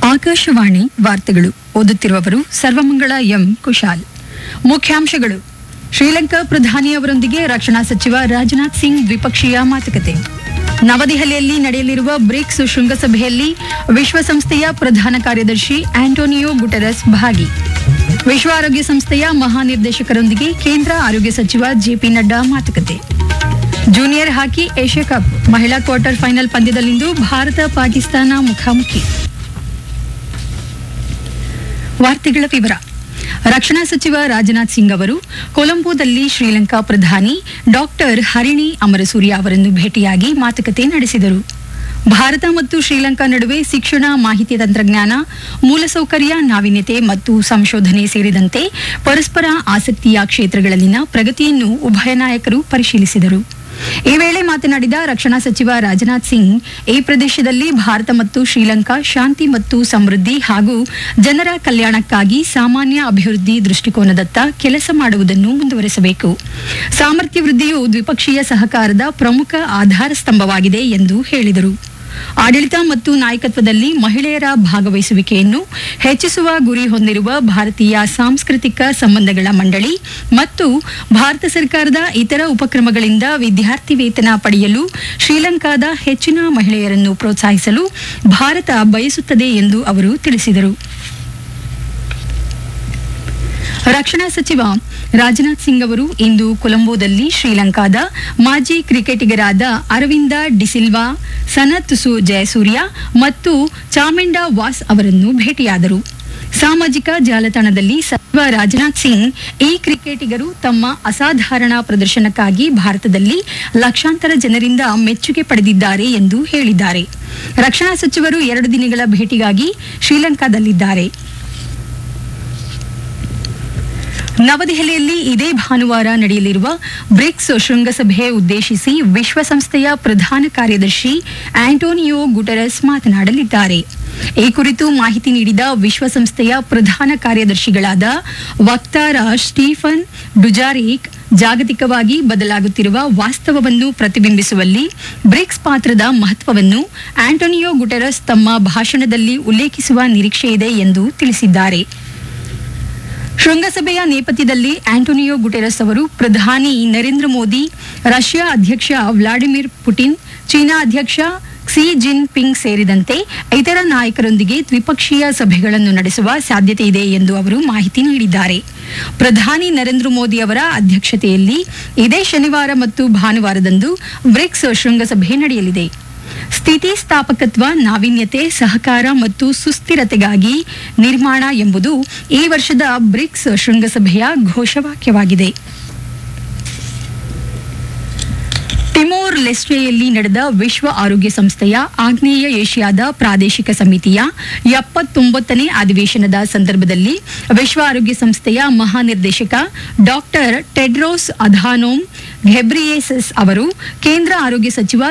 ಆಕಾಶವಾಣಿ ವಾರ್ತೆಗಳು ಓದುತ್ತಿರುವವರು ಸರ್ವಮಂಗಳ ಎಂ ಕುಶಾಲ್ ಮುಖ್ಯಾಂಶಗಳು ಶ್ರೀಲಂಕಾ ಪ್ರಧಾನಿಯವರೊಂದಿಗೆ ರಕ್ಷಣಾ ಸಚಿವ ರಾಜನಾಥ್ ಸಿಂಗ್ ದ್ವಿಪಕ್ಷೀಯ ಮಾತುಕತೆ ನವದೆಹಲಿಯಲ್ಲಿ ನಡೆಯಲಿರುವ ಬ್ರಿಕ್ಸ್ ಶೃಂಗಸಭೆಯಲ್ಲಿ ವಿಶ್ವಸಂಸ್ಥೆಯ ಪ್ರಧಾನ ಕಾರ್ಯದರ್ಶಿ ಆಂಟೋನಿಯೋ ಗುಟೆರಸ್ ಭಾಗಿ ವಿಶ್ವ ಆರೋಗ್ಯ ಸಂಸ್ಥೆಯ ಮಹಾನಿರ್ದೇಶಕರೊಂದಿಗೆ ಕೇಂದ್ರ ಆರೋಗ್ಯ ಸಚಿವ ಜೆಪಿ ನಡ್ಡಾ ಮಾತುಕತೆ ಜೂನಿಯರ್ ಹಾಕಿ ಏಷ್ಯಾ ಕಪ್ ಮಹಿಳಾ ಕ್ವಾರ್ಟರ್ ಫೈನಲ್ ಪಂದ್ಯದಲ್ಲಿಂದು ಭಾರತ ಪಾಕಿಸ್ತಾನ ಮುಖಾಮುಖಿ ವಾರ್ತೆಗಳ ವಿವರ ರಕ್ಷಣಾ ಸಚಿವ ರಾಜನಾಥ್ ಸಿಂಗ್ ಅವರು ಕೊಲಂಬೋದಲ್ಲಿ ಶ್ರೀಲಂಕಾ ಪ್ರಧಾನಿ ಡಾಕ್ಟರ್ ಹರಿಣಿ ಅಮರಸೂರ್ಯ ಅವರನ್ನು ಭೇಟಿಯಾಗಿ ಮಾತುಕತೆ ನಡೆಸಿದರು ಭಾರತ ಮತ್ತು ಶ್ರೀಲಂಕಾ ನಡುವೆ ಶಿಕ್ಷಣ ಮಾಹಿತಿ ತಂತ್ರಜ್ಞಾನ ಮೂಲಸೌಕರ್ಯ ನಾವೀನ್ಯತೆ ಮತ್ತು ಸಂಶೋಧನೆ ಸೇರಿದಂತೆ ಪರಸ್ಪರ ಆಸಕ್ತಿಯ ಕ್ಷೇತ್ರಗಳಲ್ಲಿನ ಪ್ರಗತಿಯನ್ನು ಉಭಯ ನಾಯಕರು ಪರಿಶೀಲಿಸಿದರು ಈ ವೇಳೆ ಮಾತನಾಡಿದ ರಕ್ಷಣಾ ಸಚಿವ ರಾಜನಾಥ್ ಸಿಂಗ್ ಈ ಪ್ರದೇಶದಲ್ಲಿ ಭಾರತ ಮತ್ತು ಶ್ರೀಲಂಕಾ ಶಾಂತಿ ಮತ್ತು ಸಮೃದ್ಧಿ ಹಾಗೂ ಜನರ ಕಲ್ಯಾಣಕ್ಕಾಗಿ ಸಾಮಾನ್ಯ ಅಭಿವೃದ್ಧಿ ದೃಷ್ಟಿಕೋನದತ್ತ ಕೆಲಸ ಮಾಡುವುದನ್ನು ಮುಂದುವರೆಸಬೇಕು ಸಾಮರ್ಥ್ಯ ವೃದ್ಧಿಯು ದ್ವಿಪಕ್ಷೀಯ ಸಹಕಾರದ ಪ್ರಮುಖ ಆಧಾರ ಸ್ತಂಭವಾಗಿದೆ ಎಂದು ಹೇಳಿದರು ಆಡಳಿತ ಮತ್ತು ನಾಯಕತ್ವದಲ್ಲಿ ಮಹಿಳೆಯರ ಭಾಗವಹಿಸುವಿಕೆಯನ್ನು ಹೆಚ್ಚಿಸುವ ಗುರಿ ಹೊಂದಿರುವ ಭಾರತೀಯ ಸಾಂಸ್ಕೃತಿಕ ಸಂಬಂಧಗಳ ಮಂಡಳಿ ಮತ್ತು ಭಾರತ ಸರ್ಕಾರದ ಇತರ ಉಪಕ್ರಮಗಳಿಂದ ವಿದ್ಯಾರ್ಥಿ ವೇತನ ಪಡೆಯಲು ಶ್ರೀಲಂಕಾದ ಹೆಚ್ಚಿನ ಮಹಿಳೆಯರನ್ನು ಪ್ರೋತ್ಸಾಹಿಸಲು ಭಾರತ ಬಯಸುತ್ತದೆ ಎಂದು ಅವರು ತಿಳಿಸಿದರು ರಕ್ಷಣಾ ಸಚಿವ ರಾಜನಾಥ್ ಸಿಂಗ್ ಅವರು ಇಂದು ಕೊಲಂಬೋದಲ್ಲಿ ಶ್ರೀಲಂಕಾದ ಮಾಜಿ ಕ್ರಿಕೆಟಿಗರಾದ ಅರವಿಂದ ಡಿಸಿಲ್ವಾ ಸನತ್ ಸು ಜಯಸೂರ್ಯ ಮತ್ತು ಚಾಮಿಂಡಾ ವಾಸ್ ಅವರನ್ನು ಭೇಟಿಯಾದರು ಸಾಮಾಜಿಕ ಜಾಲತಾಣದಲ್ಲಿ ಸಚಿವ ರಾಜನಾಥ್ ಸಿಂಗ್ ಈ ಕ್ರಿಕೆಟಿಗರು ತಮ್ಮ ಅಸಾಧಾರಣ ಪ್ರದರ್ಶನಕ್ಕಾಗಿ ಭಾರತದಲ್ಲಿ ಲಕ್ಷಾಂತರ ಜನರಿಂದ ಮೆಚ್ಚುಗೆ ಪಡೆದಿದ್ದಾರೆ ಎಂದು ಹೇಳಿದ್ದಾರೆ ರಕ್ಷಣಾ ಸಚಿವರು ಎರಡು ದಿನಗಳ ಭೇಟಿಗಾಗಿ ಶ್ರೀಲಂಕಾದಲ್ಲಿದ್ದಾರೆ ನವದೆಹಲಿಯಲ್ಲಿ ಇದೇ ಭಾನುವಾರ ನಡೆಯಲಿರುವ ಬ್ರಿಕ್ಸ್ ಶೃಂಗಸಭೆ ಉದ್ದೇಶಿಸಿ ವಿಶ್ವಸಂಸ್ಥೆಯ ಪ್ರಧಾನ ಕಾರ್ಯದರ್ಶಿ ಆಂಟೋನಿಯೋ ಗುಟೆರಸ್ ಮಾತನಾಡಲಿದ್ದಾರೆ ಈ ಕುರಿತು ಮಾಹಿತಿ ನೀಡಿದ ವಿಶ್ವಸಂಸ್ಥೆಯ ಪ್ರಧಾನ ಕಾರ್ಯದರ್ಶಿಗಳಾದ ವಕ್ತಾರ ಸ್ಟೀಫನ್ ಡುಜಾರಿಕ್ ಜಾಗತಿಕವಾಗಿ ಬದಲಾಗುತ್ತಿರುವ ವಾಸ್ತವವನ್ನು ಪ್ರತಿಬಿಂಬಿಸುವಲ್ಲಿ ಬ್ರಿಕ್ಸ್ ಪಾತ್ರದ ಮಹತ್ವವನ್ನು ಆಂಟೋನಿಯೋ ಗುಟೆರಸ್ ತಮ್ಮ ಭಾಷಣದಲ್ಲಿ ಉಲ್ಲೇಖಿಸುವ ನಿರೀಕ್ಷೆಯಿದೆ ಎಂದು ತಿಳಿಸಿದ್ದಾರೆ ಶೃಂಗಸಭೆಯ ನೇಪಥ್ಯದಲ್ಲಿ ಆಂಟೋನಿಯೋ ಗುಟೆರಸ್ ಅವರು ಪ್ರಧಾನಿ ನರೇಂದ್ರ ಮೋದಿ ರಷ್ಯಾ ಅಧ್ಯಕ್ಷ ವ್ಲಾಡಿಮಿರ್ ಪುಟಿನ್ ಚೀನಾ ಅಧ್ಯಕ್ಷ ಕ್ಸಿ ಜಿನ್ ಪಿಂಗ್ ಸೇರಿದಂತೆ ಇತರ ನಾಯಕರೊಂದಿಗೆ ದ್ವಿಪಕ್ಷೀಯ ಸಭೆಗಳನ್ನು ನಡೆಸುವ ಸಾಧ್ಯತೆ ಇದೆ ಎಂದು ಅವರು ಮಾಹಿತಿ ನೀಡಿದ್ದಾರೆ ಪ್ರಧಾನಿ ನರೇಂದ್ರ ಮೋದಿ ಅವರ ಅಧ್ಯಕ್ಷತೆಯಲ್ಲಿ ಇದೇ ಶನಿವಾರ ಮತ್ತು ಭಾನುವಾರದಂದು ಬ್ರಿಕ್ಸ್ ಶೃಂಗಸಭೆ ನಡೆಯಲಿದೆ ಸ್ಥಿತಿಸ್ಥಾಪಕತ್ವ ನಾವೀನ್ಯತೆ ಸಹಕಾರ ಮತ್ತು ಸುಸ್ಥಿರತೆಗಾಗಿ ನಿರ್ಮಾಣ ಎಂಬುದು ಈ ವರ್ಷದ ಬ್ರಿಕ್ಸ್ ಶೃಂಗಸಭೆಯ ಘೋಷವಾಕ್ಯವಾಗಿದೆ ಟಿಮೋರ್ ಲೆಸ್ಟೆಯಲ್ಲಿ ನಡೆದ ವಿಶ್ವ ಆರೋಗ್ಯ ಸಂಸ್ಥೆಯ ಆಗ್ನೇಯ ಏಷ್ಯಾದ ಪ್ರಾದೇಶಿಕ ಸಮಿತಿಯ ಎಪ್ಪತ್ತೊಂಬತ್ತನೇ ಅಧಿವೇಶನದ ಸಂದರ್ಭದಲ್ಲಿ ವಿಶ್ವ ಆರೋಗ್ಯ ಸಂಸ್ಥೆಯ ಮಹಾನಿರ್ದೇಶಕ ಡಾಕ್ಟರ್ ಟೆಡ್ರೋಸ್ ಅಧಾನೋಮ್ ಘೆಬ್ರಿಯೇಸಸ್ ಅವರು ಕೇಂದ್ರ ಆರೋಗ್ಯ ಸಚಿವ